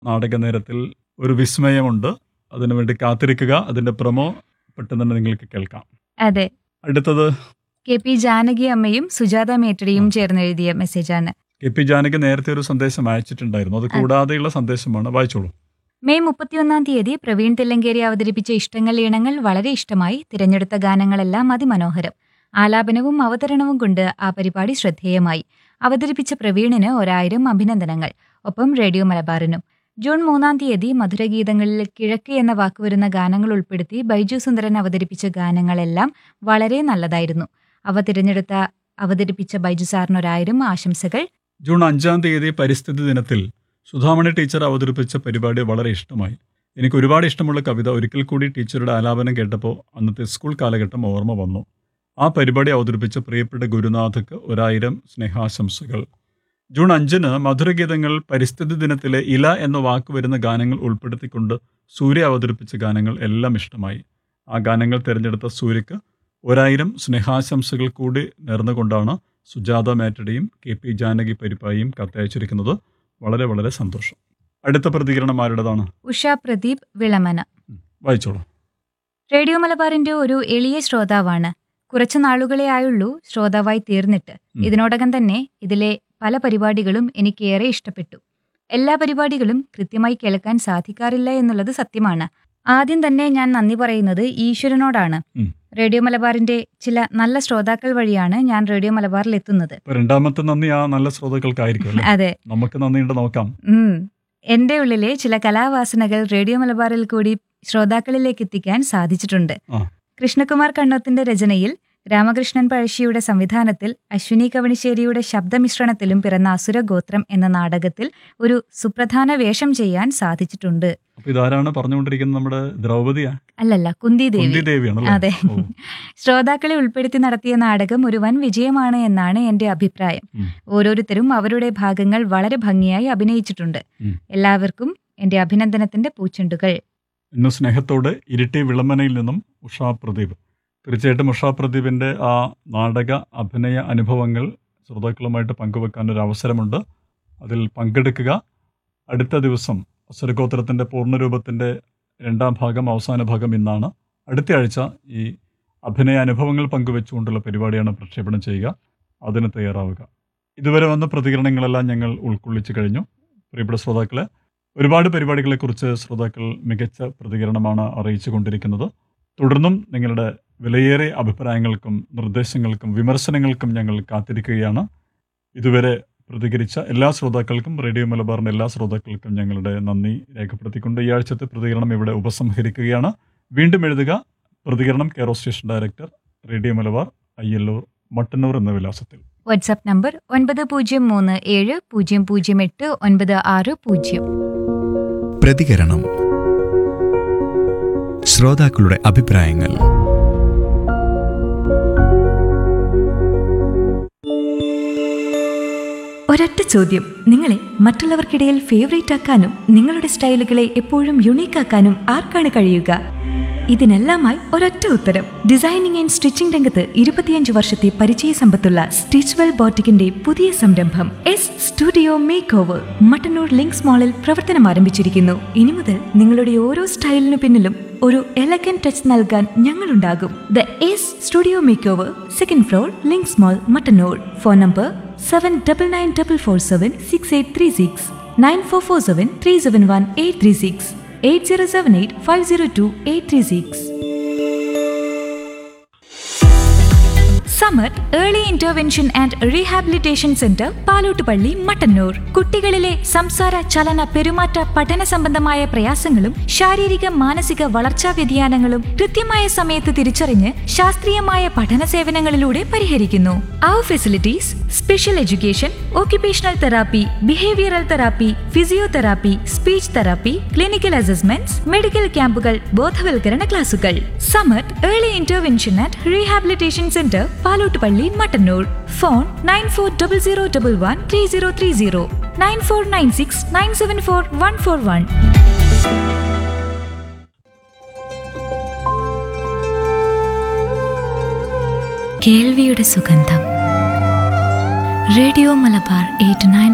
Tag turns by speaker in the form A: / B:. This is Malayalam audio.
A: നാടക നേരത്തിൽ ഒരു വിസ്മയമുണ്ട് അതിനുവേണ്ടി കാത്തിരിക്കുക അതിന്റെ പ്രമോ പെട്ടെന്ന് തന്നെ നിങ്ങൾക്ക് കേൾക്കാം
B: അതെ
A: അടുത്തത്
B: കെ പി ജാനകി അമ്മയും സുജാത മേറ്റടിയും ചേർന്ന് എഴുതിയ മെസ്സേജാണ്
A: കെ പി ജാനകി നേരത്തെ ഒരു സന്ദേശം അയച്ചിട്ടുണ്ടായിരുന്നു അത് കൂടാതെയുള്ള സന്ദേശമാണ് വായിച്ചോളൂ
B: മെയ് മുപ്പത്തിയൊന്നാം തീയതി പ്രവീൺ തില്ലങ്കേരി അവതരിപ്പിച്ച ഇഷ്ടങ്ങൾ ഈണങ്ങൾ വളരെ ഇഷ്ടമായി തിരഞ്ഞെടുത്ത ഗാനങ്ങളെല്ലാം അതിമനോഹരം ആലാപനവും അവതരണവും കൊണ്ട് ആ പരിപാടി ശ്രദ്ധേയമായി അവതരിപ്പിച്ച പ്രവീണിന് ഒരായിരം അഭിനന്ദനങ്ങൾ ഒപ്പം റേഡിയോ മലബാറിനും ജൂൺ മൂന്നാം തീയതി മധുരഗീതങ്ങളിൽ കിഴക്ക് എന്ന വാക്ക് വരുന്ന ഗാനങ്ങൾ ഉൾപ്പെടുത്തി ബൈജു സുന്ദരൻ അവതരിപ്പിച്ച ഗാനങ്ങളെല്ലാം വളരെ നല്ലതായിരുന്നു അവ തിരഞ്ഞെടുത്ത അവതരിപ്പിച്ച ബൈജു സാറിന് ഒരായിരം ആശംസകൾ
A: ജൂൺ അഞ്ചാം തീയതി പരിസ്ഥിതി ദിനത്തിൽ സുധാമണി ടീച്ചർ അവതരിപ്പിച്ച പരിപാടി വളരെ ഇഷ്ടമായി എനിക്ക് ഒരുപാട് ഇഷ്ടമുള്ള കവിത ഒരിക്കൽ കൂടി ടീച്ചറുടെ ആലാപനം കേട്ടപ്പോൾ അന്നത്തെ സ്കൂൾ കാലഘട്ടം ഓർമ്മ വന്നു ആ പരിപാടി അവതരിപ്പിച്ച പ്രിയപ്പെട്ട ഗുരുനാഥക്ക് ഒരായിരം സ്നേഹാശംസകൾ ജൂൺ അഞ്ചിന് മധുരഗീതങ്ങൾ പരിസ്ഥിതി ദിനത്തിലെ ഇല എന്ന വാക്ക് വരുന്ന ഗാനങ്ങൾ ഉൾപ്പെടുത്തിക്കൊണ്ട് സൂര്യ അവതരിപ്പിച്ച ഗാനങ്ങൾ എല്ലാം ഇഷ്ടമായി ആ ഗാനങ്ങൾ തിരഞ്ഞെടുത്ത സൂര്യക്ക് ഒരായിരം സ്നേഹാശംസകൾ കൂടി നേർന്നുകൊണ്ടാണ് സുജാത മേറ്റടിയും കെ പി ജാനകി പരിപ്പായും കത്തയച്ചിരിക്കുന്നത് വളരെ വളരെ സന്തോഷം അടുത്ത പ്രതികരണം ആരുടേതാണ്
B: ഉഷ പ്രദീപ് വിളമന
A: വായിച്ചോളൂ
B: റേഡിയോ മലബാറിന്റെ ഒരു എളിയ ശ്രോതാവാണ് കുറച്ചു നാളുകളെ ആയുള്ളൂ ശ്രോതാവായി തീർന്നിട്ട്
A: ഉം.
B: ഇതിനോടകം തന്നെ ഇതിലെ പല പരിപാടികളും എനിക്ക് ഏറെ ഇഷ്ടപ്പെട്ടു എല്ലാ പരിപാടികളും കൃത്യമായി കേൾക്കാൻ സാധിക്കാറില്ല എന്നുള്ളത് സത്യമാണ് ആദ്യം തന്നെ ഞാൻ നന്ദി പറയുന്നത് ഈശ്വരനോടാണ്
A: ഉം.
B: റേഡിയോ മലബാറിന്റെ ചില നല്ല ശ്രോതാക്കൾ വഴിയാണ് ഞാൻ റേഡിയോ മലബാറിൽ എത്തുന്നത്
A: ഇപ്പൊ രണ്ടാമത്തെ നന്ദി ആ നല്ല ശ്രോതാക്കൾക്കായിരിക്കും അല്ലേ
B: അതെ
A: നമുക്ക് നന്ദിയുണ്ട് നോക്കാം
B: ഉം. എന്റെ ഉള്ളിലെ ചില കലാവാസനകൾ റേഡിയോ മലബാറിൽ കൂടി ശ്രോതാക്കളിലേക്ക് എത്തിക്കാൻ സാധിച്ചിട്ടുണ്ട്
A: ആ.
B: കൃഷ്ണകുമാർ കണ്ണോത്തിന്റെ രചനയിൽ രാമകൃഷ്ണൻ പഴശ്ശിയുടെ സംവിധാനത്തിൽ അശ്വിനി കവണിശ്ശേരിയുടെ ശബ്ദമിശ്രണത്തിലും പിറന്ന അസുരഗോത്രം എന്ന നാടകത്തിൽ ഒരു സുപ്രധാന വേഷം ചെയ്യാൻ സാധിച്ചിട്ടുണ്ട്
A: അപ്പൊ ഇതാരാണ് പറഞ്ഞുകൊണ്ടിരിക്കുന്നത് നമ്മുടെ ദ്രൗപതിയാ
B: അല്ലല്ല കുന്തി ദേവി
A: കുന്തി ദേവിയാണ്
B: അതെ ശ്രോതാക്കളെ ഉൾപ്പെടുത്തി നടത്തിയ നാടകം ഒരു വൻ വിജയമാണ് എന്നാണ് എന്റെ അഭിപ്രായം
A: ഉം.
B: ഓരോരുത്തരും അവരുടെ ഭാഗങ്ങൾ വളരെ ഭംഗിയായി അഭിനയിച്ചിട്ടുണ്ട്
A: ഉം.
B: എല്ലാവർക്കും എന്റെ അഭിനന്ദനത്തിന്റെ പൂച്ചെണ്ടുകൾ
A: ഇന്ന് സ്നേഹത്തോടെ ഇരിട്ടി വിളമ്പനയിൽ നിന്നും ഉഷാ പ്രദീപ് തീർച്ചയായിട്ടും ഉഷാ പ്രദീപിന്റെ ആ നാടക അഭിനയ അനുഭവങ്ങൾ ശ്രോതാക്കളുമായിട്ട് പങ്കുവെക്കാൻ ഒരു അവസരമുണ്ട് അതിൽ പങ്കെടുക്കുക അടുത്ത ദിവസം അസുരഗോത്രത്തിന്റെ പൂർണ്ണരൂപത്തിന്റെ രണ്ടാം ഭാഗം അവസാന ഭാഗം ഇന്നാണ് അടുത്ത ആഴ്ച ഈ അഭിനയ അനുഭവങ്ങൾ പങ്കുവെച്ചുകൊണ്ടുള്ള പരിപാടിയാണ് പ്രക്ഷേപണം ചെയ്യുക അതിന് തയ്യാറാവുക ഇതുവരെ വന്ന പ്രതികരണങ്ങളെല്ലാം ഞങ്ങൾ ഉൾക്കൊള്ളിച്ചു കഴിഞ്ഞു പ്രിയപ്പെട്ട ശ്രോതാക്കളെ ഒരുപാട് പരിപാടികളെക്കുറിച്ച് ശ്രോതാക്കൾ മികച്ച പ്രതികരണമാണ് അറിയിച്ചു കൊണ്ടിരിക്കുന്നത് തുടർന്നും നിങ്ങളുടെ വിലയേറിയ അഭിപ്രായങ്ങൾക്കും നിർദ്ദേശങ്ങൾക്കും വിമർശനങ്ങൾക്കും ഞങ്ങൾ കാത്തിരിക്കുകയാണ് ഇതുവരെ പ്രതികരിച്ച എല്ലാ ശ്രോതാക്കൾക്കും റേഡിയോ മലബാറിന്റെ എല്ലാ ശ്രോതാക്കൾക്കും ഞങ്ങളുടെ നന്ദി രേഖപ്പെടുത്തിക്കൊണ്ട് ഈ ആഴ്ചത്തെ പ്രതികരണം ഇവിടെ ഉപസംഹരിക്കുകയാണ് വീണ്ടും എഴുതുക പ്രതികരണം care of station director radio Malabar Ayyallur Mattannur എന്ന വിലാസത്തിൽ
B: വാട്സാപ്പ് നമ്പർ ഒൻപത് പൂജ്യം മൂന്ന് ഏഴ് പൂജ്യം പൂജ്യം എട്ട് ഒൻപത് ആറ് പൂജ്യം
C: പ്രതികരണം ശ്രോതാക്കളുടെ അഭിപ്രായങ്ങൾ
B: ഒരൊറ്റ ചോദ്യം നിങ്ങളെ മറ്റുള്ളവർക്കിടയിൽ ഫേവറേറ്റ് ആക്കാനും നിങ്ങളുടെ സ്റ്റൈലുകളെ എപ്പോഴും യുണീക്ക് ആക്കാനും ആർക്കാണ് കഴിയുക ഇതിനെല്ലാമായി ഒരൊറ്റ ഉത്തരം ഡിസൈനിങ് ആൻഡ് സ്റ്റിച്ചിംഗ് രംഗത്ത് ഇരുപത്തിയഞ്ച് വർഷത്തെ പരിചയ സമ്പത്തുള്ള സ്റ്റിച്ച്വെൽ ബോട്ടിക്കിന്റെ പുതിയ സംരംഭം S studio make over Mattannur links മാളിൽ പ്രവർത്തനം ആരംഭിച്ചിരിക്കുന്നു ഇനി മുതൽ നിങ്ങളുടെ ഓരോ സ്റ്റൈലിനു പിന്നിലും ഒരു എലഗൻ ടച്ച് നൽകാൻ ഞങ്ങളുണ്ടാകും the S studio make over second floor links mall Mattannur phone number seven double nine double four seven six eight three six nine four four seven three seven one eight three six eight zero seven eight five zero two eight three six Samar early intervention and rehabilitation centre Palottupalli Mattannur കുട്ടികളിലെ സംസാര ചലന പെരുമാറ്റ പഠന സംബന്ധമായ പ്രയാസങ്ങളും ശാരീരിക മാനസിക വളർച്ചാ വ്യതിയാനങ്ങളും കൃത്യമായ സമയത്ത് തിരിച്ചറിഞ്ഞ് ശാസ്ത്രീയമായ പഠന സേവനങ്ങളിലൂടെ പരിഹരിക്കുന്നു our facilities special education occupational therapy behavioural therapy physiotherapy speech therapy clinical assessments medical ക്യാമ്പുകൾ ബോധവൽക്കരണ ക്ലാസുകൾ Samar early intervention and rehabilitation centre Palottupalli Mattannur phone nine four double zero double one three zero three zero nine four nine six nine seven four one four one കേൾവിയുടെ സുഗന്ധം റേഡിയോ മലബാർ എയ്റ്റ് നയൻ